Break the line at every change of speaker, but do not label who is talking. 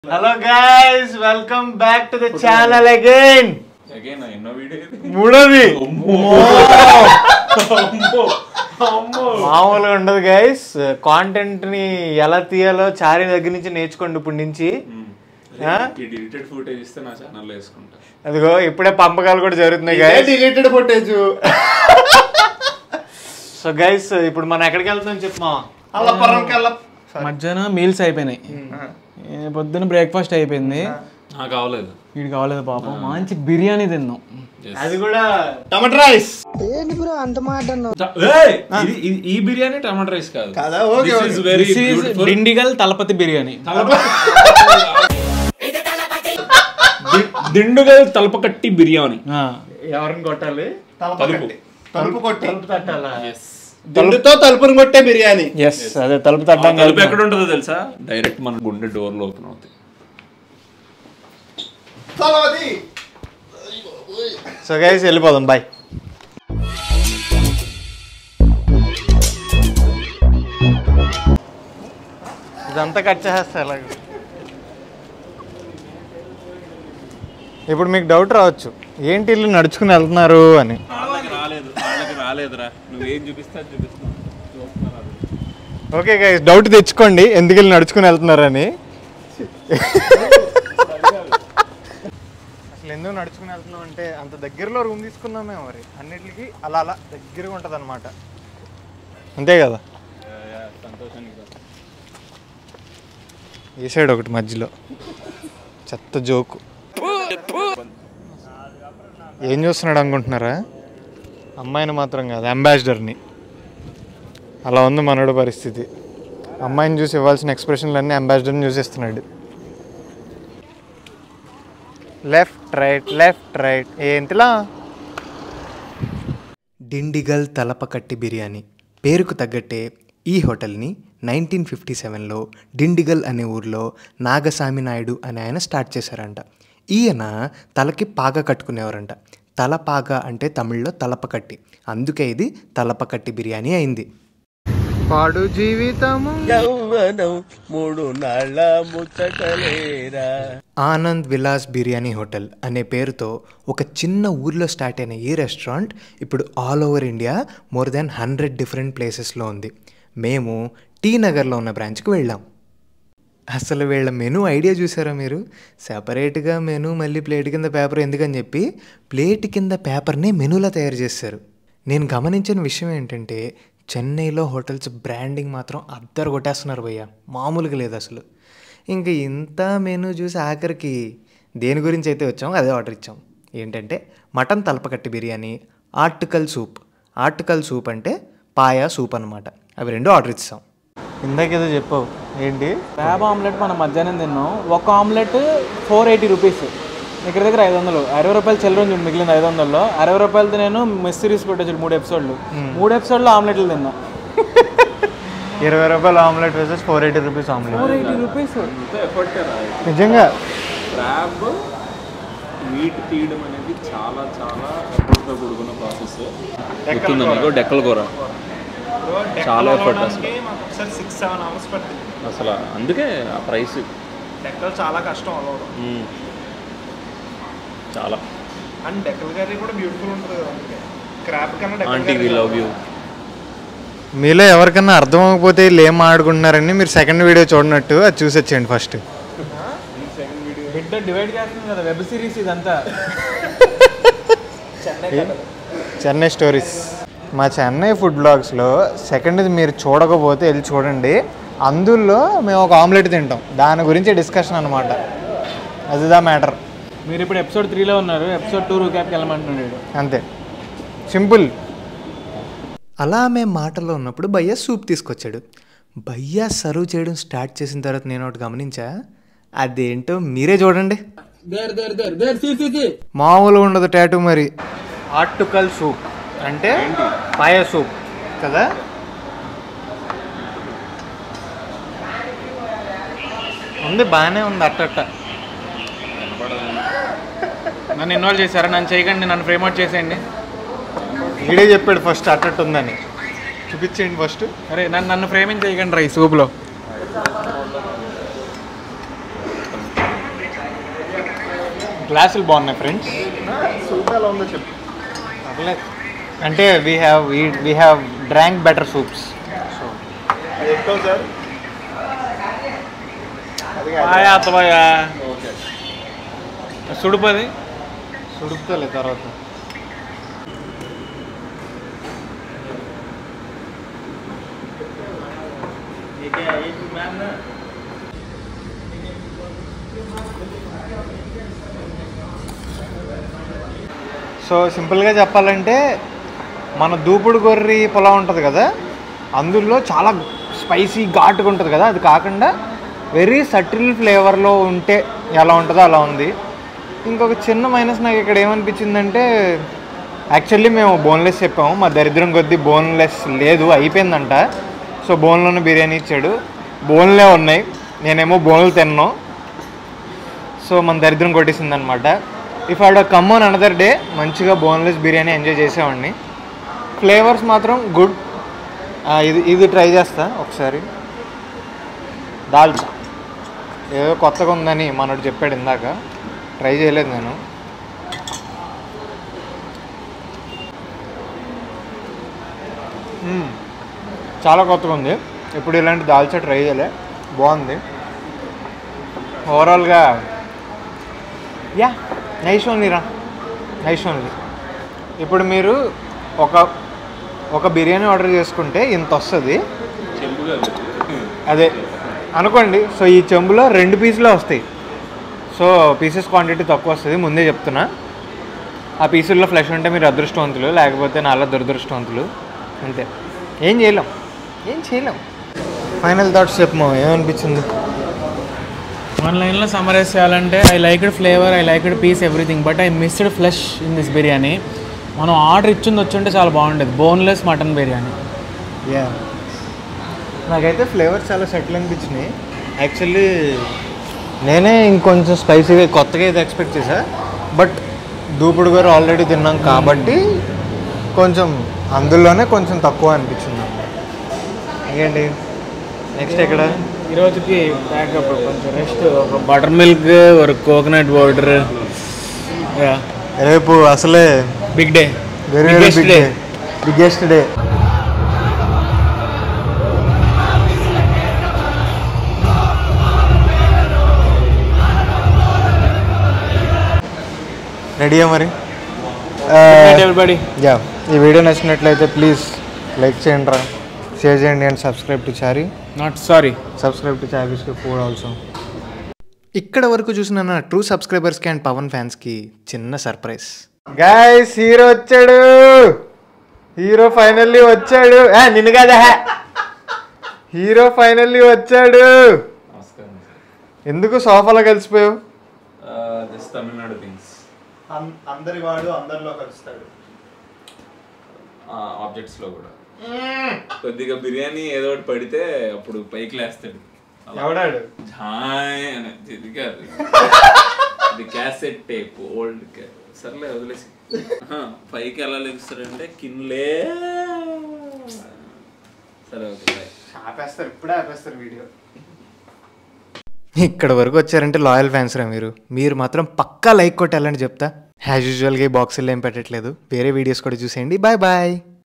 Hello guys welcome back to the channel again
again ఎన్నో video ఇది
మూడోది
అమ్మో.
మామూలుగా ఉండదు గైస్ కాంటెంట్ ని ఎలా తీయాలో చారి దగ్గర నుంచి నేర్చుకోండి ఇప్పుడు నుంచి ఆ?
ఈ డిలీటెడ్ ఫుటేజ్ ఇస్తే నా ఛానల్లో వేసుకుంటా
అదిగో ఇప్పుడే పంపకాలు కూడా జరుగుతున్నాయి guys
deleted footage
so guys ఇప్పుడు మనం ఎక్కడికి వెళ్తున్నాం చెప్పమా
అల్లపురం కల్లా
మధ్యాహ్నం మీల్స్ అయిపోయినాయి ఏ, పొద్దున్న బ్రేక్ఫాస్ట్ అయిపోయింది
నాకు కావలేదు
వీడు కావలేదు పాపం మంచి బిర్యానీ తిన్నాం
అది కూడా
టమాటా రైస్
ఏయ్! ఇది- ఇది- ఈ బిర్యానీ టమాటో రైస్ కాదు
కాదా? Okay,
This is very
This is
beautiful.
Dindigul Thalapathi biryani
ది- దిండుగల్ తలపకట్టి బిర్యానీ
ఆ,
ఎవరిని కొట్టాలి
తలుపు
తలుపు కొట్టి
తలుపు తట్టాలా
దిండుతో తలుపుని కొట్టే బిర్యానీ
ఎస్ అదే తలుపు
ఆ
తట్టడం
తలుపు ఎక్కడ ఉంటుందో తెలుసా డైరెక్ట్ మన గుండె డోర్లో ఓపెన్ అవుతాయి
చలవది
సో గైస్ వెళ్ళిపోదాం బాయ్ ఇదంతా కట్ చేసేస్తా అలాగే ఇప్పుడు మీకు డౌట్ రావచ్చు ఏంటి ఇల్లు నడుచుకుని వెళ్తున్నారు అని
వాళ్ళకి రాలేదు వాళ్ళకి రాలేదురా నువ్వేం చూపిస్తే అది చూపిస్తున్నావు
ఓకే గైస్ డౌట్ తెచ్చుకోండి ఎందుకు వెళ్ళి నడుచుకుని వెళ్తున్నారని అసలు ఎందుకు నడుచుకుని వెళ్తున్నాం అంటే అంత దగ్గరలో రూమ్ తీసుకున్నామే మరి అన్నిటికీ అలా అలా దగ్గరగా ఉంటుంది అనమాట అంతే కదా
సంతోషానికి
ఈ సైడ్ ఒకటి మధ్యలో చెత్త జోకు ఏం చూస్తున్నాడు అనుకుంటున్నారా అమ్మాయిని మాత్రం కాదు అంబాసిడర్ని అలా ఉంది మనోడు పరిస్థితి అమ్మాయిని చూసి ఇవ్వాల్సిన ఎక్స్ప్రెషన్లు అన్నీ అంబాసిడర్ని చూసేస్తున్నాడు లెఫ్ట్ రైట్ లెఫ్ట్ రైట్ ఏంటిలా
డిండిగల్ తలపకట్టి బిర్యానీ పేరుకు తగ్గట్టే ఈ హోటల్ని నైన్టీన్ ఫిఫ్టీ సెవెన్లో డిండిగల్ అనే ఊర్లో నాగసామి నాయుడు అనే ఆయన స్టార్ట్ చేశారంట ఈయన తలకి పాగ కట్టుకునేవారంట తలపాగ అంటే తమిళ్లో తలపకట్టి అందుకే ఇది తలపకట్టి బిర్యానీ అయింది
పాడు జీవితము
మూడు నాళ్ళ ముచ్చటలేరా
ఆనంద్ విలాస్ బిర్యానీ హోటల్ అనే పేరుతో ఒక చిన్న ఊర్లో స్టార్ట్ అయిన ఈ రెస్టారెంట్ ఇప్పుడు all over India more than hundred different ప్లేసెస్లో ఉంది మేము టీ నగర్లో ఉన్న బ్రాంచ్కి వెళ్ళాం అసలు వీళ్ళ మెనూ ఐడియా చూసారా మీరు సెపరేట్గా మెనూ మళ్ళీ ప్లేట్ కింద పేపర్ ఎందుకని చెప్పి ప్లేట్ కింద పేపర్నే మెనూలా తయారు చేశారు నేను గమనించిన విషయం ఏంటంటే చెన్నైలో హోటల్స్ బ్రాండింగ్ మాత్రం అద్దరు కొట్టేస్తున్నారు భయ్య మామూలుగా లేదు అసలు ఇంకా ఇంత మెనూ చూసి ఆఖరికి దేని గురించి అయితే వచ్చామో అదే ఆర్డర్ ఇచ్చాం ఏంటంటే mutton Thalappakatti biryani Aattukal soup Aattukal soup అంటే పాయా సూప్ అనమాట అవి రెండు ఆర్డర్ ఇచ్చాం
ఇందాక ఏదో చెప్పావు ఏంటి
క్రాబ్ ఆమ్లెట్ మనం మధ్యాహ్నం తిన్నాం ఒక ఆమ్లెట్ ఫోర్ ఎయిటీ రూపీస్ దగ్గర దగ్గర ఐదు వందలు అరవై రూపాయలు చిల్లర ఉంది మిగిలింది ఐదు వందల్లో అరవై రూపాయలతో నేను మెస్ సిరీస్ పెట్టచ్చు మూడు ఎపిసోడ్లు మూడు ఎపిసోడ్లో ఆమ్లెట్లు తిన్నా
ఇరవై రూపాయల ఆమ్లెట్ వేసేసి four eighty rupees omelette
four eighty rupees
అంత ఎఫర్ట్
నిజంగా
క్రాబ్ మీట్ తీయడం అనేది చాలా చాలా ఎఫర్ట్తో కూడుకున్న ప్రాసెస్ గుర్తుందా నీకు డెక్కల కూర చాలా ఎఫర్ట్ అసలు
ఒకసారి సిక్స్ సెవెన్ అవర్స్ పడుతుంది
అసలు అందుకే ఆ ప్రైస్
డెక్కలు చాలా కష్టం అవ్వడం
చాలా
అండ్ డెక్కల కర్రీ కూడా బ్యూటిఫుల్ ఉంటుంది కదా అందుకే క్రాప్ కన్నా డెక్కల
ఆంటీ వి లవ్ యూ
మీలో ఎవరికన్నా అర్థం అవ్వకపోతే వీళ్ళు ఏం ఆడుకుంటున్నారని మీరు సెకండ్ వీడియో చూడనట్టు అది చూసి వచ్చేయండి ఫస్ట్
బిడ్డ డివైడ్ చేస్తుంది కదా వెబ్ సిరీస్ ఇదంతా
చెన్నై స్టోరీస్ మా చెన్నై ఫుడ్ బ్లాగ్స్లో సెకండ్ మీరు చూడకపోతే వెళ్ళి చూడండి అందులో మేము ఒక ఆమ్లెట్ తింటాం దాని గురించి డిస్కషన్ అనమాట అదిదా మ్యాటర్
మీరు ఇప్పుడు ఎపిసోడ్ త్రీలో ఉన్నారు ఎపిసోడ్ టూ రూక్యాప్కి వెళ్ళమంటున్నాడు
అంతే సింపుల్
అలా మేము మాటల్లో ఉన్నప్పుడు భయ్య సూప్ తీసుకొచ్చాడు భయ్య సర్వ్ చేయడం స్టార్ట్ చేసిన తర్వాత నేను ఒకటి గమనించా అదేంటో మీరే చూడండి మామూలుగా ఉండదు టాటూ మరి
ఆర్టికల్ సూప్ అంటే పాయ సూప్ కదా ఉంది బాగానే ఉంది అట్టట్ట
నన్ను ఇన్వాల్వ్ చేశారా నన్ను చేయకండి నన్ను ఫ్రేమ్ అవుట్ చేసేయండి
వీడే చెప్పాడు ఫస్ట్ అట్టట్టు ఉందని చూపించేయండి ఫస్ట్
అరే నన్ను నన్ను ఫ్రేమింగ్ చేయకండి రా ఈ సూప్లో
గ్లాసులు బాగున్నాయి ఫ్రెండ్స్
సూప్ ఎలా ఉందో చెప్పు
పర్లేదు అంటే we have we have drank better soups so
అది ఎక్కువ సార్ అది కాదు.
ఆయా అత్తబాయా సుడుపది
సుడుపుతలే తర్వాత సో సింపుల్గా చెప్పాలంటే మన దూపుడు గొర్రి పొలం ఉంటుంది కదా అందులో చాలా స్పైసీ ఘాటుగా ఉంటుంది కదా అది కాకుండా వెరీ సటిల్ ఫ్లేవర్లో ఉంటే ఎలా ఉంటుందో అలా ఉంది ఇంకొక చిన్న మైనస్ నాకు ఇక్కడ ఏమనిపించిందంటే యాక్చువల్లీ మేము బోన్లెస్ చెప్పాము మా దరిద్రం కొద్దీ బోన్లెస్ లేదు అయిపోయిందంట సో బోన్లోనే బిర్యానీ ఇచ్చాడు బోన్లే ఉన్నాయి నేనేమో బోన్లు తిన్నాను సో మన దరిద్రం కొట్టేసింది అనమాట ఇఫ్ ఆడ కమ్ ఆన్ అనదర్ డే మంచిగా బోన్లెస్ బిర్యానీ ఎంజాయ్ చేసేవాడిని ఫ్లేవర్స్ మాత్రం గుడ్ ఇది ఇది ట్రై చేస్తా ఒకసారి దాల్చా ఏదో కొత్తగా ఉందని మనోడు చెప్పాడు ఇందాక ట్రై చేయలేదు నేను మ్మ్. చాలా కొత్తగా ఉంది ఇప్పుడు ఇలాంటి దాల్చా ట్రై చేయలే బాగుంది ఓవరాల్గా యా నైస్ ఓన్లీ రా నైస్ ఓన్లీ ఇప్పుడు మీరు ఒక ఒక బిర్యానీ ఆర్డర్ చేసుకుంటే ఇంత వస్తుంది
చెంబు కాదు
అదే అనుకోండి సో ఈ చెంబులో రెండు పీసులే వస్తాయి సో పీసెస్ క్వాంటిటీ తక్కువ వస్తుంది ముందే చెప్తున్నా ఆ పీసుల్లో ఫ్లెష్ ఉంటే మీరు అదృష్టవంతులు లేకపోతే నాలా దురదృష్టవంతులు అంతే ఏం చేయలేం ఏం చేయలేం ఫైనల్ థాట్స్ చెప్పమా ఏమనిపించింది
వన్ లైన్లో సమరైజ్ చేయాలంటే I liked flavour I liked piece everything but I missed flesh in this biryani మనం ఆర్డర్ ఇచ్చింది వచ్చుంటే చాలా బాగుండేది బోన్లెస్ మటన్ బిర్యానీ
యా నాకైతే ఫ్లేవర్స్ చాలా సెటిల్ అనిపించినాయి యాక్చువల్లీ నేనే ఇంకొంచెం స్పైసీగా కొత్తగా అయితే ఎక్స్పెక్ట్ చేశా బట్ దూపుడు గారు ఆల్రెడీ తిన్నాం కాబట్టి కొంచెం అందులోనే కొంచెం తక్కువ అనిపించింది నాకు. ఇంకేంటి నెక్స్ట్ ఎక్కడ
ఈ రోజుకి బ్యాకప్ కొంచెం రెస్ట్ ఒక బటర్ మిల్క్ ఒక కోకోనట్ వాటర్
రేపు అసలే
big day
very very
Biggest
big
day.
Day biggest day రెడీయా మరి
ఎవ్రీబడి
యా ఈ వీడియో నచ్చినట్లయితే ప్లీజ్ లైక్ చేయండి రా షేర్ చేయండి and subscribe to Chari
not sorry
subscribe to Chari food also
ఇక్కడ వరకు చూసిన నా ట్రూ సబ్స్క్రైబర్స్కి అండ్ పవన్ ఫ్యాన్స్కి చిన్న సర్ప్రైజ్
గాయస్ హీరో వచ్చాడు హీరో ఫైనల్లీ వచ్చాడు ఆ, నిన్ను కదా హీరో ఫైనల్లీ వచ్చాడు
నమస్కారం
ఎందుకు సోఫాలో కలిసిపోయావు
దిస్ తమిళనాడు థింగ్స్
అందరి వాడు అందరిలో కలుస్తాడు
ఆబ్జెక్ట్స్ లో కూడా కొద్దిగా బిర్యానీ ఏదో ఒకటి పడితే అప్పుడు పైకి లేస్తాడు అలా.
ఎవడాడు
ఝాయ్ అని ఇది కాదు ఇది క్యాసెట్ టేప్ ఓల్డ్ సర్లే వదిలేసి ఆహా, పైకి ఎలా లెగుస్తాడంటే కిన్లే సరే ఓకే బాయ్
ఆపేస్తారు ఇప్పుడే ఆపేస్తారు వీడియో
ఇక్కడ వరకు వచ్చారంటే లాయల్ ఫ్యాన్స్ రా మీరు మీరు మాత్రం పక్కా లైక్ కొట్టాలని చెప్తా యాజ్ యూజువల్గా ఈ బాక్సుల్లో ఏం పెట్టట్లేదు వేరే వీడియోస్ కూడా చూసేయండి బాయ్ బాయ్